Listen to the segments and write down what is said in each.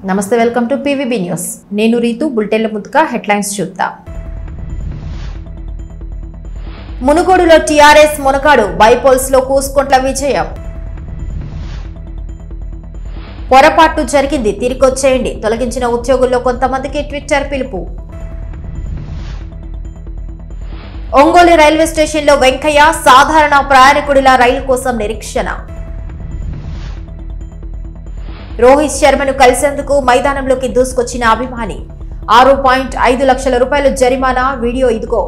నమస్తే welcome to PVB news నేను రీతు బులెటిన్ల ముందుగా హెడ్లైన్స్ చూద్దాం మునుగోడులో టీఆర్ఎస్ మునగాడు బైపోల్స్ లో కూసుకుంట్ల విజయం పొరపాటు జరిగింది తిరిగొచ్చేయండి తొలగించిన ఉద్యోగుల్లో కొంతమందికి ట్విట్టర్ పిలుపు ఒంగోలు రైల్వే స్టేషన్లో వెంకయ్య సాధారణ ప్రయాణికుడిలా రైలు కోసం నిరీక్షణ రోహిత్ శర్మను కలిసేందుకు మైదానంలోకి దూసుకొచ్చిన అభిమాని ఆరు పాయింట్ ఐదు లక్షల రూపాయలు జరిమానా వీడియో ఇదిగో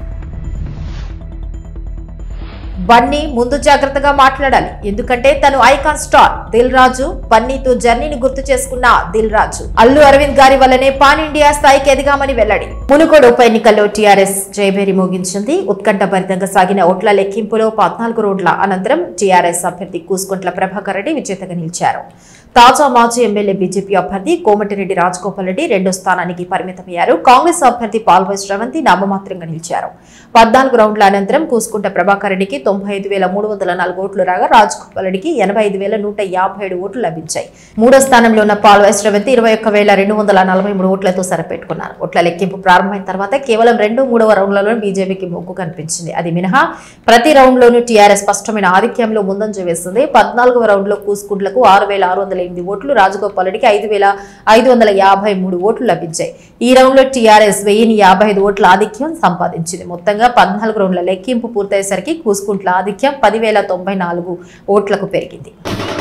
బన్నీ ముందు జాగ్రత్తగా మాట్లాడాలి ఎందుకంటే తను ఐకాన్ స్టార్ దిల్ రాజు బన్నీతో జర్నీని గుర్తు చేసుకున్న దిల్ రాజు అల్లు అరవింద్ గారి వల్లనే పాన్ ఇండియా స్థాయికి ఎదిగామని వెల్లడి మునుగోడు ఉప ఎన్నికల్లో టీఆర్ఎస్ జయభేరి మోగించింది ఉత్కంఠభరితంగా సాగిన ఓట్ల లెక్కింపులో పద్నాలుగు రోడ్ల అనంతరం టీఆర్ఎస్ అభ్యర్థి కూసుకుంట్ల ప్రభాకర్ రెడ్డి విజేతగా నిలిచారు తాజా మాజీ ఎమ్మెల్యే బీజేపీ అభ్యర్థి కోమటిరెడ్డి రాజగోపాల్ రెడ్డి రెండో స్థానానికి పరిమితమయ్యారు కాంగ్రెస్ అభ్యర్థి పాల్వై శ్రవంతి నామమాత్రంగా నిలిచారు పద్నాలుగు రౌండ్ల అనంతరం కూసుకుంట ప్రభాకర్ రెడ్డికి తొంభై ఐదు వేల మూడు వందల నాలుగు ఓట్లు రాగా రాజగోపాల్ రెడ్డికి ఎనభై ఐదు వేల నూట యాభై ఏడు ఓట్లు లభించాయి మూడో స్థానంలో ఉన్న పాల్వై శ్రవంతి ఇరవై ఒక్క వేల రెండు వందల నలభై మూడు ఓట్లతో సరిపెట్టుకున్నారు ఓట్ల లెక్కింపు ప్రారంభమైన తర్వాత కేవలం రెండు మూడవ రౌండ్లలో బీజేపీకి మొగ్గు కనిపించింది అది మినహా ప్రతి రౌండ్లోనూ టీఆర్ఎస్ స్పష్టమైన ఆధిక్యంలో ముందంజ వేస్తుంది పద్నాలుగవ రౌండ్లో కూసుకుంట్లకు ఆరు వేల ఆరు వందల ఎనిమిది ఓట్లు రాజగోపాల్ రెడ్డికి ఐదు వేల ఐదు వందల యాభై మూడు ఓట్లు లభించాయి ఈ రౌండ్లో టీఆర్ఎస్ వెయ్యిని యాభై ఐదు ఓట్ల ఆధిక్యం సంపాదించింది మొత్తంగా పద్నాలుగు రౌండ్ల లెక్కింపు పూర్తయ్యేసరికి కూసుకుంట్ల ఆధిక్యం పదివేల తొంభై నాలుగు ఓట్లకు పెరిగింది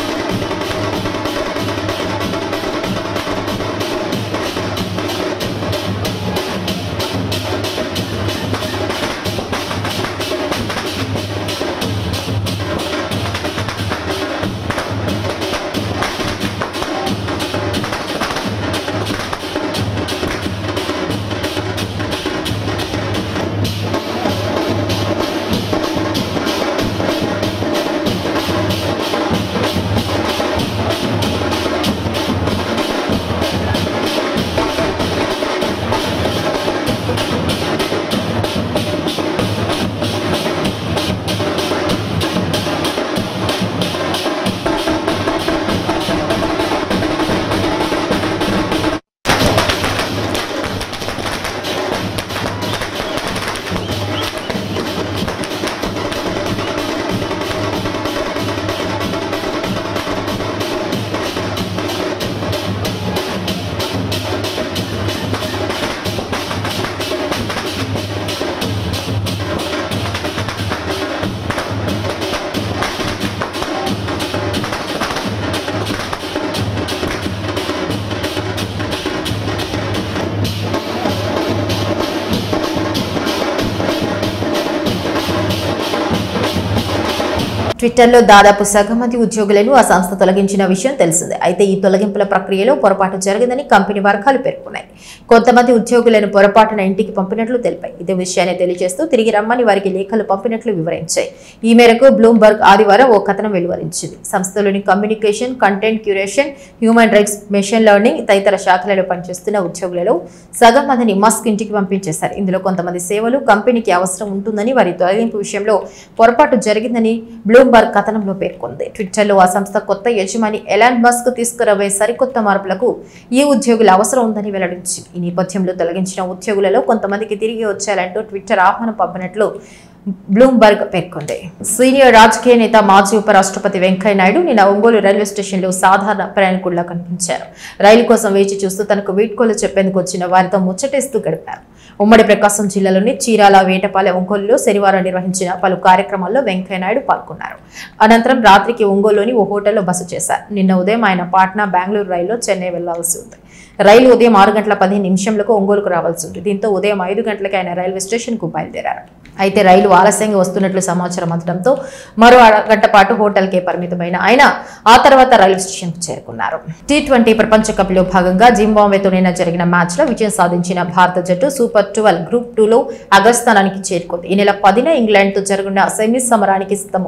ట్విట్టర్లో దాదాపు సగం మంది ఉద్యోగులను ఆ సంస్థ తొలగించిన విషయం తెలిసిందే అయితే ఈ తొలగింపుల ప్రక్రియలో పొరపాటు జరిగిందని కంపెనీ వర్గాలు పేర్కొన్నాయి కొంతమంది ఉద్యోగులను పొరపాటున ఇంటికి పంపినట్లు తెలిపాయి ఇదే విషయాన్ని తెలియజేస్తూ తిరిగి రమ్మని వారికి లేఖలు పంపినట్లు వివరించాయి ఈ మేరకు బ్లూంబర్గ్ ఆదివారం ఓ కథనం వెలువరించింది సంస్థలోని communication content curation human rights machine learning తదితర శాఖలలో పనిచేస్తున్న ఉద్యోగులలో సగం మందిని మస్క్ ఇంటికి పంపించేశారు ఇందులో కొంతమంది సేవలు కంపెనీకి అవసరం ఉంటుందని వారి తొలగింపు విషయంలో పొరపాటు జరిగిందని బ్లూంబర్గ్ కథనంలో పేర్కొంది ట్విట్టర్లో ఆ సంస్థ కొత్త యజమాని ఎలాన్ మస్క్ తీసుకురాబోయే సరికొత్త మార్పులకు ఈ ఉద్యోగుల అవసరం ఉందని వెల్లడించింది ఈ నేపథ్యంలో తొలగించిన ఉద్యోగులలో కొంతమందికి తిరిగి వచ్చేయాలంటూ ట్విట్టర్ ఆహ్వానం పంపినట్లు బ్లూంబర్గ్ పేర్కొంది సీనియర్ రాజకీయ నేత మాజీ ఉపరాష్ట్రపతి వెంకయ్య నాయుడు నిన్న ఒంగోలు రైల్వే స్టేషన్లో సాధారణ ప్రయాణికుల్లా కనిపించారు రైలు కోసం వేచి చూస్తూ తనకు వీడ్కోలు చెప్పేందుకు వచ్చిన వారితో ముచ్చటేస్తూ గడిపారు ఉమ్మడి ప్రకాశం జిల్లాలోని చీరాల వేటపాలెం ఒంగోలులో శనివారం నిర్వహించిన పలు కార్యక్రమాల్లో వెంకయ్య నాయుడు పాల్గొన్నారు అనంతరం రాత్రికి ఒంగోలులోని ఓ హోటల్లో బస చేశారు నిన్న ఉదయం ఆయన పాట్నా బెంగళూరు రైల్లో చెన్నై వెళ్లాల్సి ఉంది రైలు ఉదయం ఆరు గంటల పదిహేను నిమిషంలకు ఒంగోలుకు రావాల్సి ఉంది దీంతో ఉదయం ఐదు గంటలకు ఆయన రైల్వే స్టేషన్కు బయలుదేరారు అయితే రైలు ఆలస్యంగా వస్తున్నట్లు సమాచారం అందడంతో మరో అరగంట పాటు హోటల్కే పరిమితమైన ఆయన ఆ తర్వాత రైల్వే స్టేషన్కు చేరుకున్నారు టీ ట్వంటీ ప్రపంచ కప్ లో భాగంగా జింబాబ్వేతో నిన్న జరిగిన మ్యాచ్ లో విజయం సాధించిన భారత జట్టు సూపర్ ట్వెల్వ్ గ్రూప్ టూలో అగ్రస్థానానికి చేరుకుంది ఈ నెల పదిన ఇంగ్లాండ్ తో జరగనున్న సెమీస్ సమరానికి సిద్ధమవుతుంది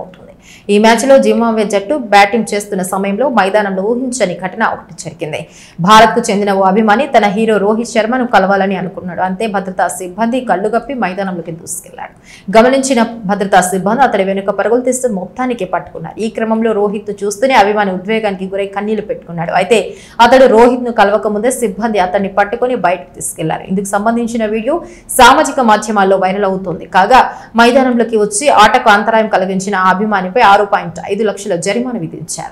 ఈ మ్యాచ్లో జింబాబ్వే జట్టు బ్యాటింగ్ చేస్తున్న సమయంలో మైదానంలో ఊహించని ఘటన ఒకటి జరిగింది భారత్కు చెందిన ఓ అభిమాని తన హీరో రోహిత్ శర్మను కలవాలని అనుకున్నాడు అంతే భద్రతా సిబ్బంది కళ్ళుగప్పి మైదానంలోకి దూసుకెళ్లాడు గమనించిన భద్రతా సిబ్బంది అతడి వెనుక పరుగులు తీస్తూ మొత్తానికి పట్టుకున్నారు ఈ క్రమంలో రోహిత్ చూస్తూనే అభిమాని ఉద్వేగానికి గురై కన్నీళ్లు పెట్టుకున్నాడు అయితే అతడు రోహిత్ ను కలవక ముందే సిబ్బంది అతన్ని పట్టుకొని బయటకు తీసుకెళ్లారు ఇందుకు సంబంధించిన వీడియో సామాజిక మాధ్యమాల్లో వైరల్ అవుతోంది కాగా మైదానంలోకి వచ్చి ఆటకు అంతరాయం కలిగించిన ఆ అభిమానిపై ఆరు పాయింట్ ఐదు లక్షల జరిమానా విధించారు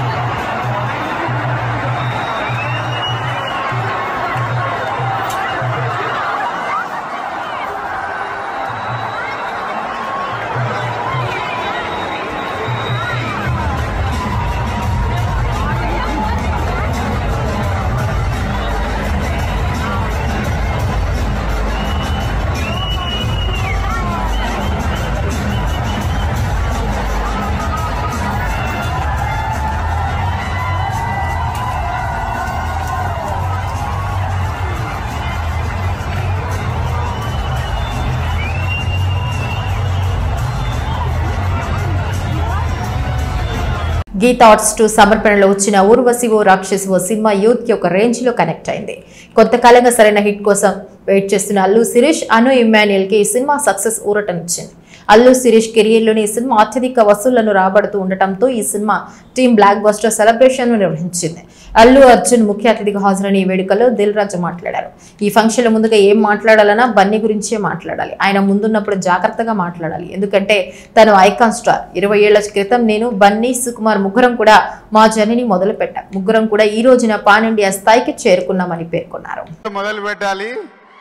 గీతా ఆర్ట్స్ టూ సమర్పణలో వచ్చిన ఊర్వశి ఓ రాక్షసి ఓ సినిమా యూత్ కి ఒక రేంజ్ లో కనెక్ట్ అయింది కొంతకాలంగా సరైన హిట్ కోసం వెయిట్ చేస్తున్న అల్లు శిరీష్ అను ఇమ్మాన్యుయల్ కి ఈ సినిమా సక్సెస్ ఊరటనిచ్చింది అల్లు శిరీష్ కెరియర్ లోని ఈ సినిమా అత్యధిక వసూళ్లను రాబడుతూ ఉండటంతో ఈ cinema team blockbuster celebration నిర్వహించింది అల్లు అర్జున్ ముఖ్య అతిథిగా హాజరైన ఈ వేడుకలో దిల్ రాజు మాట్లాడారు ఈ ఫంక్షన్ లో ముందుగా ఏం మాట్లాడాలన్నా బన్నీ గురించే మాట్లాడాలి ఆయన ముందున్నప్పుడు జాగ్రత్తగా మాట్లాడాలి ఎందుకంటే తను ఐకాన్ స్టార్ ఇరవై ఏళ్ల క్రితం నేను బన్నీ సుకుమార్ ముగ్గురం కూడా మా జర్నీని మొదలు పెట్టాం ముగ్గురం కూడా ఈ రోజున పాన్ ఇండియా స్థాయికి చేరుకున్నామని పేర్కొన్నారు మొదలు పెట్టాలి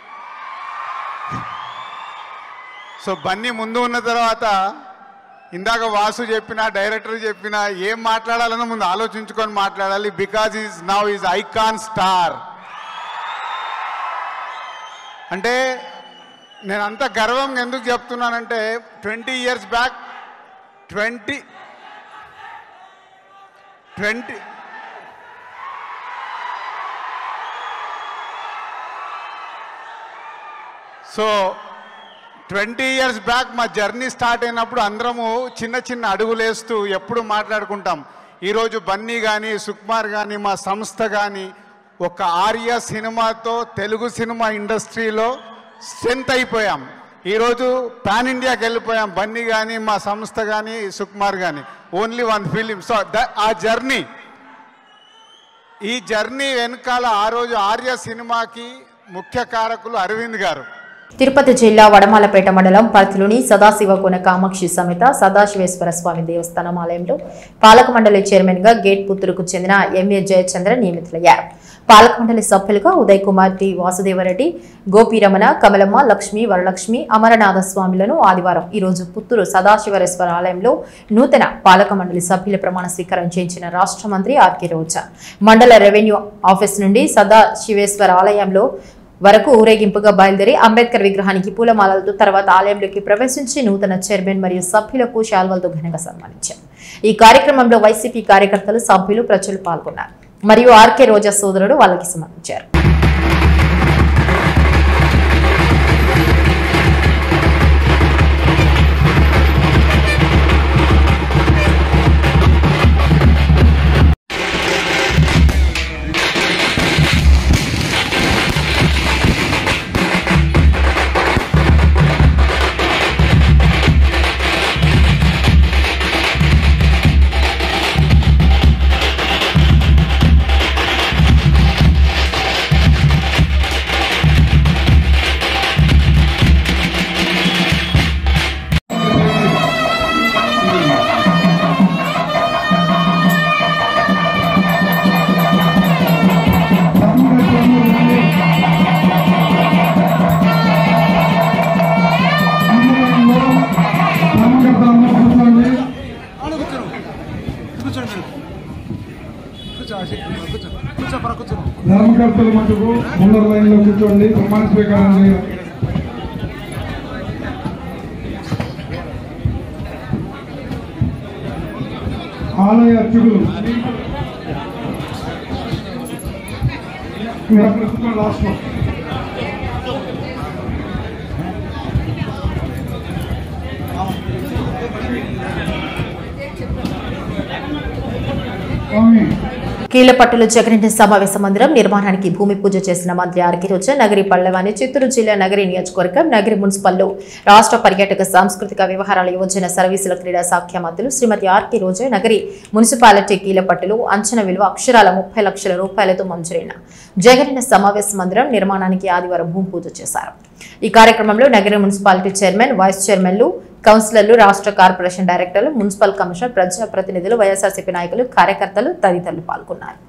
సో బన్నీ ముందు ఉన్న తర్వాత ఇందాక వాసు చెప్పిన డైరెక్టర్ చెప్పిన ఏం మాట్లాడాలన్నా ముందు ఆలోచించుకొని మాట్లాడాలి because is now is icon star అంటే నేను అంత గర్వంగా ఎందుకు చెప్తున్నానంటే twenty years back twenty twenty so twenty years back మా జర్నీ స్టార్ట్ అయినప్పుడు అందరము చిన్న చిన్న అడుగులేస్తూ ఎప్పుడు మాట్లాడుకుంటాం ఈరోజు బన్నీ కానీ సుకుమార్ కానీ మా సంస్థ కానీ ఒక ఆర్య సినిమాతో తెలుగు సినిమా ఇండస్ట్రీలో స్ట్రెంత్ అయిపోయాం ఈరోజు పాన్ ఇండియాకి వెళ్ళిపోయాం బన్నీ కానీ మా సంస్థ కానీ సుకుమార్ కానీ only one film so the ఆ జర్నీ ఈ జర్నీ వెనకాల ఆ రోజు ఆర్య సినిమాకి ముఖ్య కారకులు అరవింద్ గారు తిరుపతి జిల్లా వడమాలపేట మండలం పరిధిలోని సదాశివకోన కామాక్షి సమేత సదాశివేశ్వర స్వామి దేవస్థానం ఆలయంలో పాలక మండలి చైర్మన్ గా గేట్ పుత్తూరుకు చెందిన ఎంఏ జయచంద్ర నియమితులయ్యారు పాలక మండలి సభ్యులుగా ఉదయ్ కుమార్ టి వాసుదేవరెడ్డి గోపీరమణ కమలమ్మ లక్ష్మి వరలక్ష్మి అమరనాథ స్వామిలను ఆదివారం ఈ రోజు పుత్తూరు సదాశివరేశ్వర ఆలయంలో నూతన పాలక మండలి సభ్యుల ప్రమాణ స్వీకారం చేయించిన రాష్ట్ర మంత్రి ఆర్కే రోజా మండల రెవెన్యూ ఆఫీస్ నుండి సదాశివేశ్వర ఆలయంలో వరకు ఊరేగింపుగా బయలుదేరి అంబేద్కర్ విగ్రహానికి పూలమాలలతో తర్వాత ఆలయంలోకి ప్రవేశించి నూతన చైర్మన్ మరియు సభ్యులకు శాల్వలతో ఘనంగా సన్మానించారు ఈ కార్యక్రమంలో వైసీపీ కార్యకర్తలు సభ్యులు ప్రజలు పాల్గొన్నారు మరియు ఆర్కే రోజా సోదరుడు వాళ్ళకి సమర్పించారు ఆడ కూర్చోను కూర్చోండి మీరు కూర్చో ఆశీక్ కూర్చో కూర్చో పర కూర్చో ధర్మకర్తలు మటుకు ముందర లైన్ లో కూర్చోండి ప్రమాణ స్వీకారం చేయాలి ఆలయ అర్చకులు మీరు అక్కడ కూర్చోండి లాస్ట్ లో స్వామి కీలపట్టులో జగనన్న సమావేశ మందిరం నిర్మాణానికి భూమి పూజ చేసిన మంత్రి ఆర్కే రోజా నగరి పల్లవాని చిత్తూరు జిల్లా నగరి నియోజకవర్గం నగరి మున్సిపల్లో రాష్ట్ర పర్యాటక సాంస్కృతిక వ్యవహారాల యువజన సర్వీసుల క్రీడా శాఖ మంత్రులు శ్రీమతి ఆర్కే రోజా నగరి మున్సిపాలిటీ కీలపట్టులో అంచనా విలువ అక్షరాల ముప్పై లక్షల రూపాయలతో మంజూరైన జగనన్న సమావేశ మందిరం నిర్మాణానికి ఆదివారం భూమి పూజ చేశారు ఈ కార్యక్రమంలో నగర మున్సిపాలిటీ చైర్మన్ వైస్ చైర్మన్లు కౌన్సిలర్లు రాష్ట్ర కార్పొరేషన్ డైరెక్టర్లు మున్సిపల్ కమిషనర్ ప్రజాప్రతినిధులు వైఎస్ఆర్సీపీ నాయకులు కార్యకర్తలు తదితరులు పాల్గొన్నారు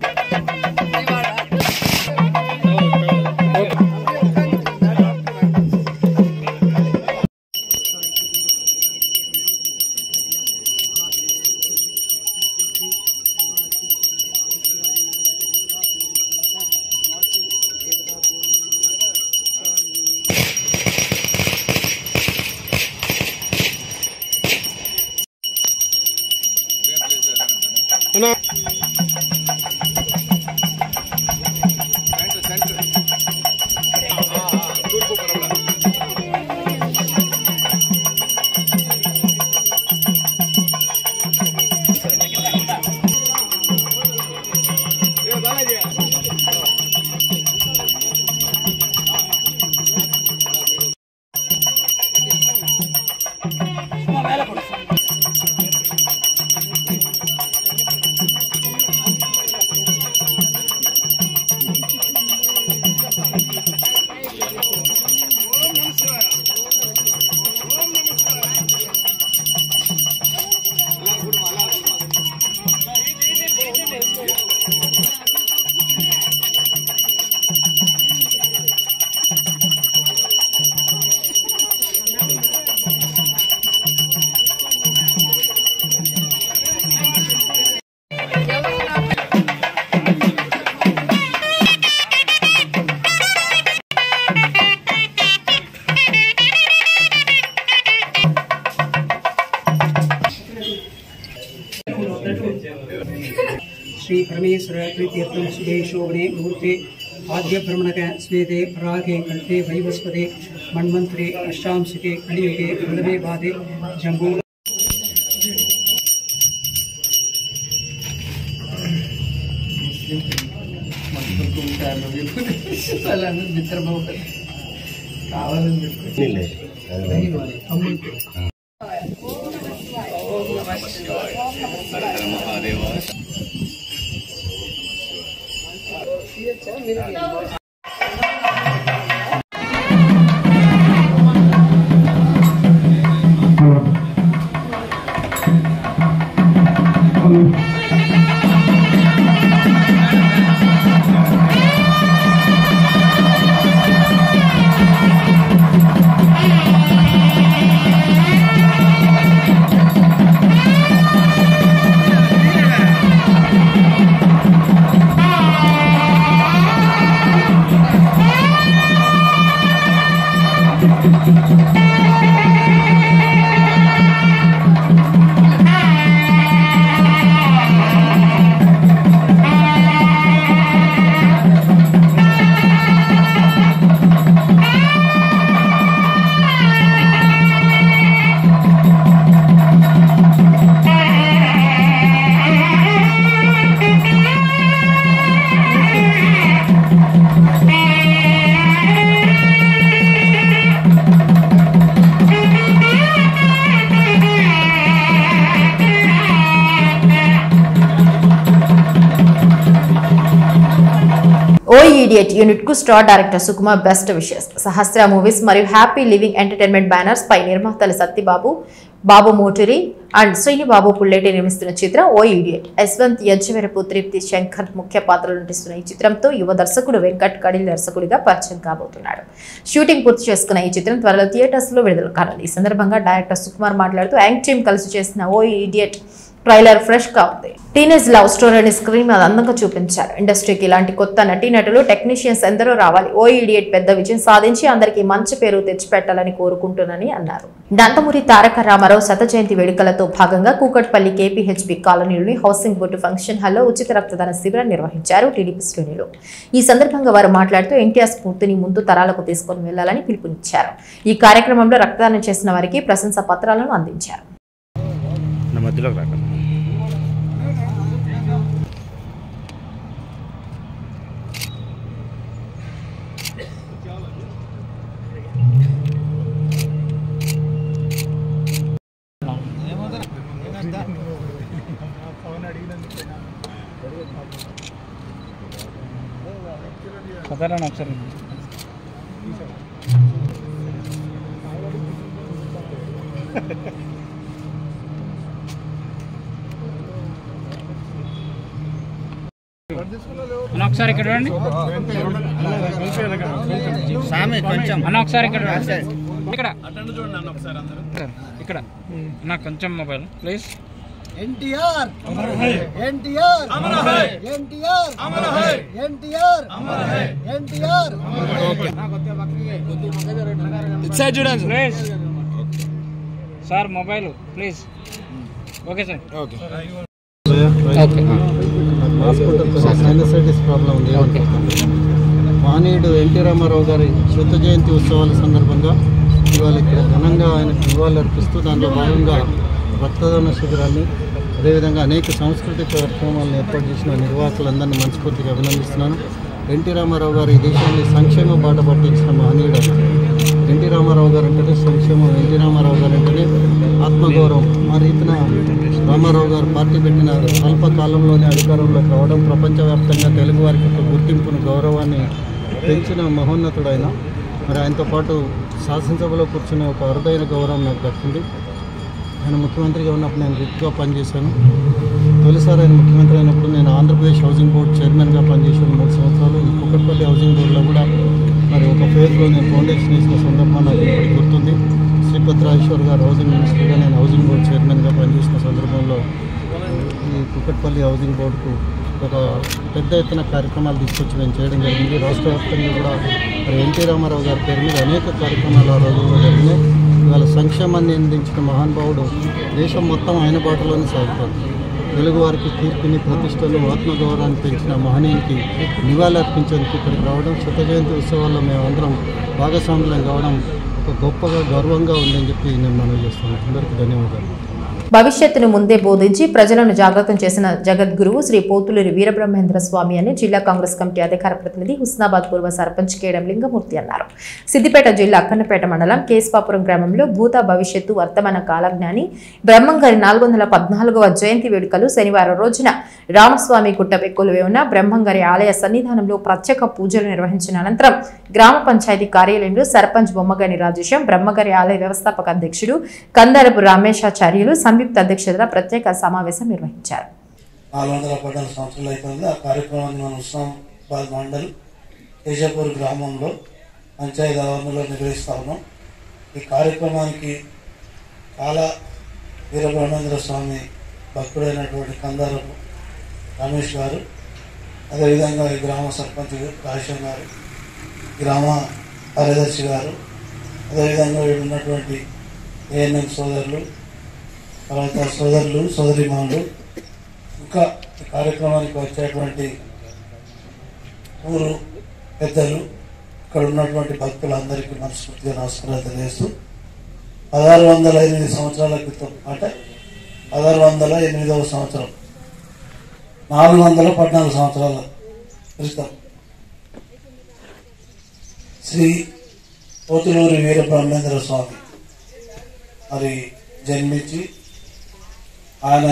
श्री परमेश्वर प्रीत्यर्थम शुभे शोभने मुहूर्ते आद्य भ्रमणक स्वेदे परागे कल्पे वैवस्पदे मन्वन्तरे अष्टांशिके कलियुगे प्रथमे पादे जम्बू ఓ ఈడియట్ యూనిట్ కు star director Sukumar best wishes Sahasra movies మరియు హ్యాపీ లివింగ్ ఎంటర్టైన్మెంట్ బ్యానర్స్ పై నిర్మాతలు సత్యబాబు బాబు మోటూరి అండ్ శ్రీనిబాబు పుల్లెటి నిర్మిస్తున్న చిత్రం ఓ ఈడియట్ యశ్వంత్ యజ్వరపు తృప్తి శంకర్ ముఖ్య పాత్రలు నటిస్తున్న ఈ చిత్రంతో యువ దర్శకుడు వెంకట్ కడిల్ దర్శకుడిగా పరిచయం కాబోతున్నాడు షూటింగ్ పూర్తి చేసుకున్న ఈ చిత్రం త్వరలో థియేటర్స్ లో విడుదల కానుంది ఈ సందర్భంగా డైరెక్టర్ సుకుమార్ మాట్లాడుతూ యాంగ్ టీమ్ కలిసి చేసిన ఓ ఈడియట్ ట్రైలర్ ఫ్రెష్ గా ఉంది టీనేజ్ లవ్ స్టోరీని స్క్రీన్ మీద అందంగా చూపించారు ఇండస్ట్రీకి ఇలాంటి కొత్త నటీనటులు టెక్నీషియన్స్ ఎందరో రావాలి ఓ ఇడియట్ పెద్ద విజయం సాధించి అందరికీ మంచి పేరు తెచ్చిపెట్టాలని కోరుకుంటున్నానని అన్నారు నందమూరి తారక రామారావు శత జయంతి వేడుకలతో భాగంగా కూకట్పల్లి కేపీహెచ్బి కాలనీలోని హౌసింగ్ బోర్డు ఫంక్షన్ హాల్లో ఉచిత రక్తదాన శిబిరం నిర్వహించారు టీడీపీ శ్రేణులు ఈ సందర్భంగా వారు మాట్లాడుతూ ఎన్టీఆర్ స్ఫూర్తిని ముందు తరాలకు తీసుకొని వెళ్లాలని పిలుపునిచ్చారు ఈ కార్యక్రమంలో రక్తదానం చేసిన వారికి ప్రశంసా పత్రాలను అందించారు నా మధ్యలోకి రాక సదరణ ఒకసారి అన్న ఒకసారి ఇక్కడ రండి అన్న ఒకసారి ఇక్కడ రండి. ఇక్కడ ఇక్కడ అన్న కొంచెం mobile please NTR NTR NTR NTR NTR please sir mobile please okay sir okay sinusitis problem ఉంది మహనీయుడు ఎన్టీ రామారావు గారి శత జయంతి ఉత్సవాల సందర్భంగా ఇవాళ ఇక్కడ ఘనంగా ఆయనకు నివాళులు అర్పిస్తూ దాంట్లో భాగంగా రక్తదాన శిబిరాన్ని అదేవిధంగా అనేక సాంస్కృతిక కార్యక్రమాలను ఏర్పాటు చేసిన నిర్వాహకులందరినీ మనస్ఫూర్తిగా అభినందిస్తున్నాను ఎన్టీ రామారావు గారు ఈ దేశాన్ని సంక్షేమ బాట పట్టించిన మహనీయుడు ఆయన. ఎన్టీ రామారావు గారు అంటేనే సంక్షేమం ఎన్టీ రామారావు గారు అంటేనే ఆత్మగౌరవం ఆ రీతిన రామారావు గారు పార్టీ పెట్టిన స్వల్ప కాలంలోనే అధికారంలోకి రావడం ప్రపంచవ్యాప్తంగా తెలుగు వారికి ఒక గుర్తింపును గౌరవాన్ని పెంచిన మహోన్నతుడు ఆయన మరి ఆయనతో పాటు శాసనసభలో కూర్చునే ఒక అరుదైన గౌరవం నాకు దక్కింది ఆయన ముఖ్యమంత్రిగా ఉన్నప్పుడు నేను రిక్గా పనిచేశాను తొలిసారి ఆయన ముఖ్యమంత్రి అయినప్పుడు నేను ఆంధ్రప్రదేశ్ హౌసింగ్ బోర్డ్ చైర్మన్గా పనిచేశాను మూడు సంవత్సరాలు ఈ కుక్కట్పల్లి హౌసింగ్ బోర్డులో కూడా మరి ఒక ఫేజ్లో నేను ఫౌండేషన్ వేసిన సందర్భం నాకు ఇప్పటికి గుర్తుంది శ్రీపత్ రాజేశ్వర్ గారు హౌసింగ్ మినిస్టర్గా నేను హౌసింగ్ బోర్డ్ చైర్మన్గా పనిచేసిన సందర్భంలో ఈ కుక్కట్పల్లి హౌసింగ్ బోర్డుకు ఒక పెద్ద ఎత్తున కార్యక్రమాలు తీసుకొచ్చి మేము చేయడం జరిగింది రాష్ట్ర వ్యాప్తంగా కూడా మరి ఎన్టీ రామారావు గారి పేరు మీద అనేక కార్యక్రమాలు ఆ రోజుల్లో జరిగినాయి ఇవాళ సంక్షేమాన్ని అందించిన మహానుభావుడు దేశం మొత్తం ఆయన బాటలోనే సాగుతుంది తెలుగు వారికి కీర్తిని ప్రతిష్టలు ఆత్మగౌరవాన్ని పెంచిన మహనీయునికి నివాళులు అర్పించేందుకు ఇక్కడికి రావడం శత జయంతి ఉత్సవాల్లో మేమందరం భాగస్వాములం కావడం ఒక గొప్పగా గర్వంగా ఉందని చెప్పి నేను మనవి చేస్తున్నాను అందరికీ ధన్యవాదాలు భవిష్యత్తును ముందే బోధించి ప్రజలను జాగృతం చేసిన జగద్గురువు శ్రీ పోతులూరి వీరబ్రహ్మేంద్ర స్వామి అని జిల్లా కాంగ్రెస్ కమిటీ అధికార ప్రతినిధి హుస్నాబాద్ పూర్వ సర్పంచ్ కేడం లింగమూర్తి అన్నారు సిద్దిపేట జిల్లా అక్కన్నపేట మండలం కేశవాపురం గ్రామంలో భూత భవిష్యత్తు వర్తమాన కాలజ్ఞాని బ్రహ్మంగారి నాలుగు వందల పద్నాలుగవ జయంతి వేడుకలు శనివారం రోజున రామస్వామి గుట్టపెక్కులు ఉన్న బ్రహ్మంగారి ఆలయ సన్నిధానంలో ప్రత్యేక పూజలు నిర్వహించిన అనంతరం గ్రామ పంచాయతీ కార్యాలయంలో సర్పంచ్ బొమ్మగాని రాజేశం బ్రహ్మగారి ఆలయ వ్యవస్థాపక అధ్యక్షుడు కందరపు రామేశాచార్యులు సంయుక్త అధ్యక్షతన ప్రత్యేక సమావేశం నిర్వహించారు నాలుగు వందల పద్నాలుగు సంవత్సరాలు అవుతుంది ఆ కార్యక్రమాన్ని మనం ఉస్మాబాద్ మండల్ కేశపూర్ గ్రామంలో పంచాయతీ ఆవరణలో నిర్వహిస్తా ఉన్నాం ఈ కార్యక్రమానికి చాలా వీరబ్రహ్మేంద్ర స్వామి భక్తుడైనటువంటి కందారపు రమేష్ గారు అదేవిధంగా ఈ గ్రామ సర్పంచ్ రాజేశ్వర్ గారు గ్రామ కార్యదర్శి గారు అదేవిధంగా ఇక్కడ ఉన్నటువంటి ఏఎన్ఎం సోదరులు తర్వాత సోదరులు సోదరిమానులు ఇంకా ఈ కార్యక్రమానికి వచ్చేటువంటి ఊరు పెద్దలు ఇక్కడ ఉన్నటువంటి భక్తులందరికీ మనస్ఫూర్తిగా నమస్కారాలు తెలియజేస్తూ పదహారు వందల ఎనిమిది సంవత్సరాల క్రితం అంటే పదహారు వందల ఎనిమిదవ సంవత్సరం నాలుగు వందల పద్నాలుగు సంవత్సరాల క్రితం శ్రీ పోతులూరి వీరబ్రహ్మేంద్ర స్వామి మరి జన్మించి ఆయన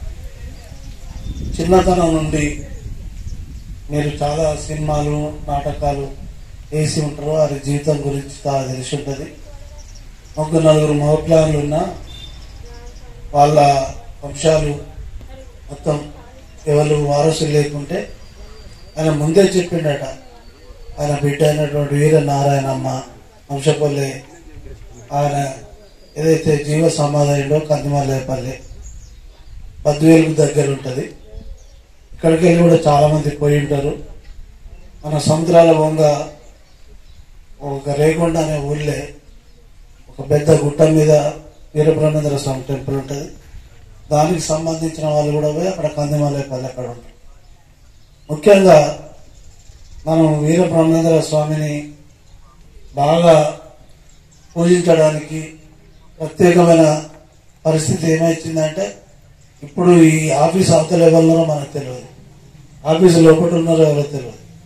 చిన్నతనం నుండి మీరు చాలా సినిమాలు నాటకాలు వేసి ఉంటారు వారి జీవితం గురించి చాలా తెలిసి ఉంటుంది ముగ్గురు నలుగురు మౌప్లాన్లు ఉన్న వాళ్ళ వంశాలు మొత్తం ఎవరు వారసులు లేకుంటే ఆయన ముందే చెప్పిండట ఆయన బిడ్డ అయినటువంటి వీర నారాయణమ్మ వంశపల్లి ఆయన ఏదైతే జీవ సమాధానంలో కందిమల్లేపల్లి పద్వేలుకు దగ్గర ఉంటుంది ఇక్కడికి వెళ్ళి కూడా చాలా మంది పోయి ఉంటారు మన సముద్రాల బొంగ ఒక రేగొండ అనే ఊళ్ళే ఒక పెద్ద గుట్ట మీద వీరబ్రహ్మేంద్ర స్వామి టెంపుల్ ఉంటుంది దానికి సంబంధించిన వాళ్ళు కూడా పోయి అక్కడ కందిమల్లేపల్లి అక్కడ ఉంటారు ముఖ్యంగా మనం వీరబ్రహ్మేంద్ర స్వామిని బాగా పూజించడానికి ప్రత్యేకమైన పరిస్థితి ఏమైందంటే ఇప్పుడు ఈ ఆఫీస్ అవతల ఎవరున్నారో మనకు తెలియదు ఆఫీసు లోపల ఉన్నారో ఎవరో తెలియదు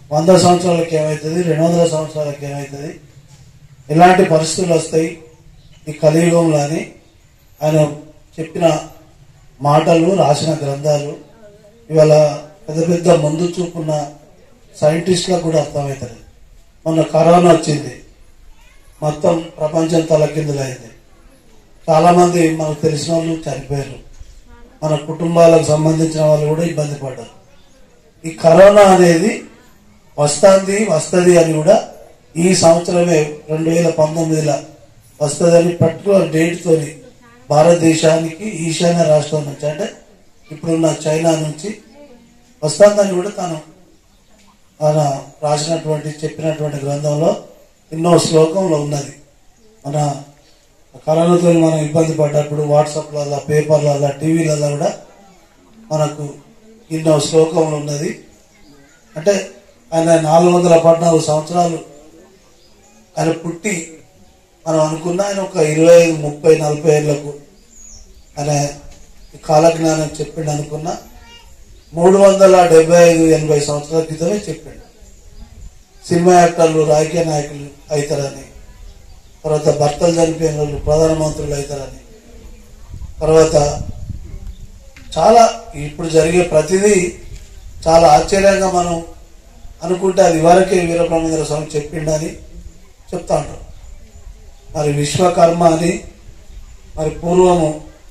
వంద సంవత్సరాలకి ఏమవుతుంది రెండు వందల సంవత్సరాలకి ఏమవుతుంది ఎలాంటి పరిస్థితులు వస్తాయి ఈ కలియుగంలో అని ఆయన చెప్పిన మాటలు రాసిన గ్రంథాలు ఇవాళ పెద్ద పెద్ద ముందు చూపున్న సైంటిస్టులకు కూడా అర్థమవుతుంది మొన్న కరోనా వచ్చింది మొత్తం ప్రపంచం తలకిందులైంది చాలా మంది మనకు తెలిసిన వాళ్ళు చనిపోయారు మన కుటుంబాలకు సంబంధించిన వాళ్ళు కూడా ఇబ్బంది పడ్డారు ఈ కరోనా అనేది వస్తుంది వస్తుంది అని కూడా ఈ సంవత్సరమే రెండు వేల పంతొమ్మిదిలో వస్తుందని పర్టికులర్ డేట్ తోని భారతదేశానికి ఈశాన్య రాష్ట్రం నుంచి అంటే ఇప్పుడున్న చైనా నుంచి వస్తుందని కూడా తాను ఆయన రాసినటువంటి చెప్పినటువంటి గ్రంథంలో ఎన్నో శ్లోకంలో ఉన్నది మన కరోనాతో మనం ఇబ్బంది పడ్డప్పుడు వాట్సాప్లలో పేపర్లలో టీవీలలో కూడా మనకు ఎన్నో శ్లోకంలో ఉన్నది అంటే ఆయన నాలుగు వందల పద్నాలుగు సంవత్సరాలు ఆయన పుట్టి మనం అనుకున్న ఆయన ఒక ఇరవై ఐదు ముప్పై నలభై ఏళ్లకు ఆయన ఈ కాలజ్ఞానం చెప్పిండు అనుకున్నా మూడు వందల డెబ్బై ఐదు ఎనభై సంవత్సరాల క్రితమే చెప్పిండు సినిమా యాక్టర్లు రాజకీయ నాయకులు అవుతారని తర్వాత భర్తలు చనిపోయిన వాళ్ళు ప్రధానమంత్రులు అవుతారని తర్వాత చాలా ఇప్పుడు జరిగే ప్రతిదీ చాలా ఆశ్చర్యంగా మనం అనుకుంటే అది వరకే వీరబ్రహ్మేంద్ర స్వామి చెప్పిండని చెప్తా ఉంటారు మరి విశ్వకర్మ అని మరి పూర్వము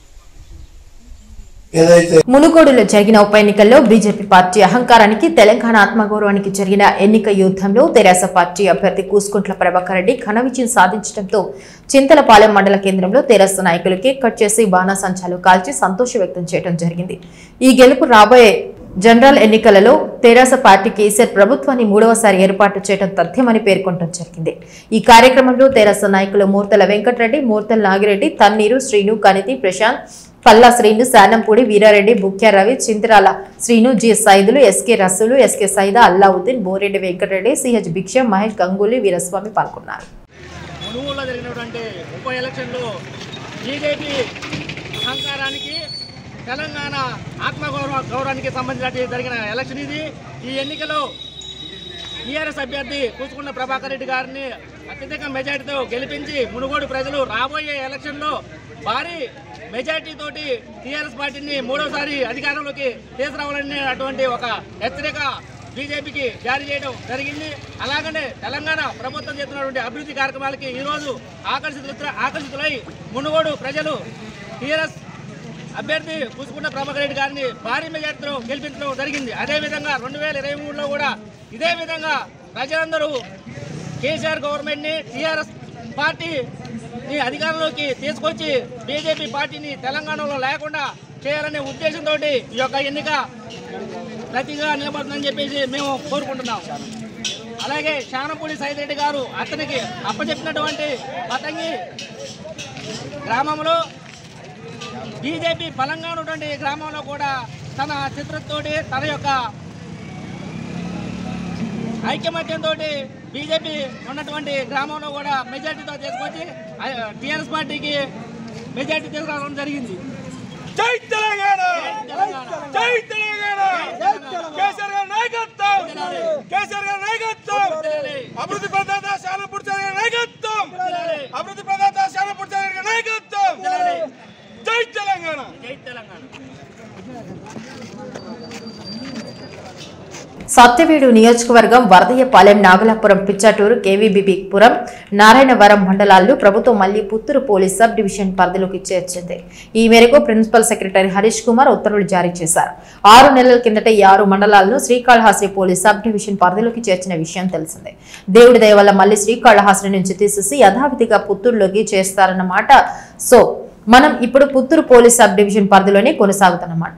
ఏదైతే మునుగోడులో జరిగిన ఉప ఎన్నికల్లో బీజేపీ పార్టీ అహంకారానికి తెలంగాణ ఆత్మగౌరవానికి జరిగిన ఎన్నిక యుద్ధంలో తెరాస పార్టీ అభ్యర్థి కూసుకుంట్ల ప్రభాకర్ రెడ్డి ఘన విజయం సాధించడంతో చింతలపాలెం మండల కేంద్రంలో తెరాస నాయకులు కేక్ కట్ చేసి బాణాసంచాలు కాల్చి సంతోషం వ్యక్తం చేయడం జరిగింది ఈ గెలుపు రాబోయే జనరల్ ఎన్నికలలో తెరాస పార్టీ కేసీఆర్ ప్రభుత్వాన్ని మూడవసారి ఏర్పాటు చేయడం తథ్యమని పేర్కొనడం జరిగింది ఈ కార్యక్రమంలో తెరాస నాయకులు Murthala Venkatareddy Murthala Nagireddy Thanneeru Srinu Kaniti Prashant Palla Srinu Sanampudi Veerareddy Bukya Ravi Chintarala Srinu G Saidulu SK Rasulu SK Saida Allauddin Boreddy Venkatareddy CH Bhiksha Mahesh Ganguly Veeraswamy పాల్గొన్నారు మునుగోడులో జరిగినటువంటి ఉప ఎలక్షన్లో బీజేపీ అహంకారానికి తెలంగాణ ఆత్మగౌరవ గౌరవానికి సంబంధించిన జరిగిన ఎలక్షన్ ఇది ఈ ఎన్నికలో టీఆర్ఎస్ అభ్యర్థి కూచుకున్న ప్రభాకర్ రెడ్డి గారిని అత్యధిక మెజార్టీతో గెలిపించి మునుగోడు ప్రజలు రాబోయే ఎలక్షన్లో భారీ మెజార్టీ తోటి టీఆర్ఎస్ పార్టీని మూడోసారి అధికారంలోకి తీసుకురావాలని అటువంటి ఒక హెచ్చరిక బీజేపీకి జారీ చేయడం జరిగింది అలాగనే తెలంగాణ ప్రభుత్వం చేస్తున్నటువంటి అభివృద్ధి కార్యక్రమాలకి ఈరోజు ఆకర్షితులు ఆకర్షితులై మునుగోడు ప్రజలు టీఆర్ఎస్ అభ్యర్థి కూసుకున్న ప్రభాకర్ రెడ్డి గారిని భారీ మెజార్టీతో గెలిపించడం జరిగింది అదేవిధంగా రెండు వేల ఇరవై మూడులో కూడా ఇదే విధంగా ప్రజలందరూ కేసీఆర్ గవర్నమెంట్ని టీఆర్ఎస్ పార్టీని అధికారంలోకి తీసుకొచ్చి బీజేపీ పార్టీని తెలంగాణలో లేకుండా చేయాలనే ఉద్దేశంతో ఈ యొక్క ఎన్నిక ప్రతిగా నిలబడుతుందని చెప్పేసి మేము కోరుకుంటున్నాం అలాగే శానంపూడి సైదిరెడ్డి గారు అతనికి అప్పచెప్పినటువంటి పతంగి గ్రామంలో బీజేపీ బలంగా ఉన్నటువంటి గ్రామంలో కూడా తన చిత్రంతోటి తన యొక్క ఐక్యమత్యంతో బీజేపీ ఉన్నటువంటి గ్రామంలో కూడా మెజార్టీతో తీసుకొచ్చి టీఆర్ఎస్ పార్టీకి మెజార్టీ తీసుకురావడం జరిగింది జై తెలంగాణ జై తెలంగాణ కేసీఆర్ గారి నాయకత్వం కేసీఆర్ గారి నాయకత్వం అభివృద్ధి ప్రదాత శాలపూడి గారి నాయకత్వం అభివృద్ధి ప్రదాత శాలపూడి గారి నాయకత్వం జై తెలంగాణ జై తెలంగాణ సత్యవేడు నియోజకవర్గం వరదయ్యపాలెం నాగలాపురం పిచ్చాటూరు కేవీబీబీపురం నారాయణవరం మండలాల్లో ప్రభుత్వం మళ్లీ పుత్తూరు పోలీస్ సబ్ డివిజన్ పరిధిలోకి చేర్చింది ఈ మేరకు ప్రిన్సిపల్ సెక్రటరీ హరీష్ కుమార్ ఉత్తర్వులు జారీ చేశారు ఆరు నెలల కిందట ఈ ఆరు మండలాలను శ్రీకాళహస్తి పోలీస్ సబ్ డివిజన్ పరిధిలోకి చేర్చిన విషయం తెలిసిందే దేవుడి దయ వల్ల మళ్లీ శ్రీకాళహస్తి నుంచి తీసేసి యథావిధిగా పుత్తూరులోకి చేస్తారన్నమాట సో మనం ఇప్పుడు పుత్తూరు పోలీస్ సబ్ డివిజన్ పరిధిలోనే కొనసాగుతున్నమాట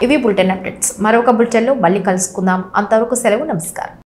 ఇవి బులెటిన్ అప్డేట్స్ మరొక బులెటిన్లో మళ్ళీ కలుసుకుందాం అంతవరకు సెలవు నమస్కారం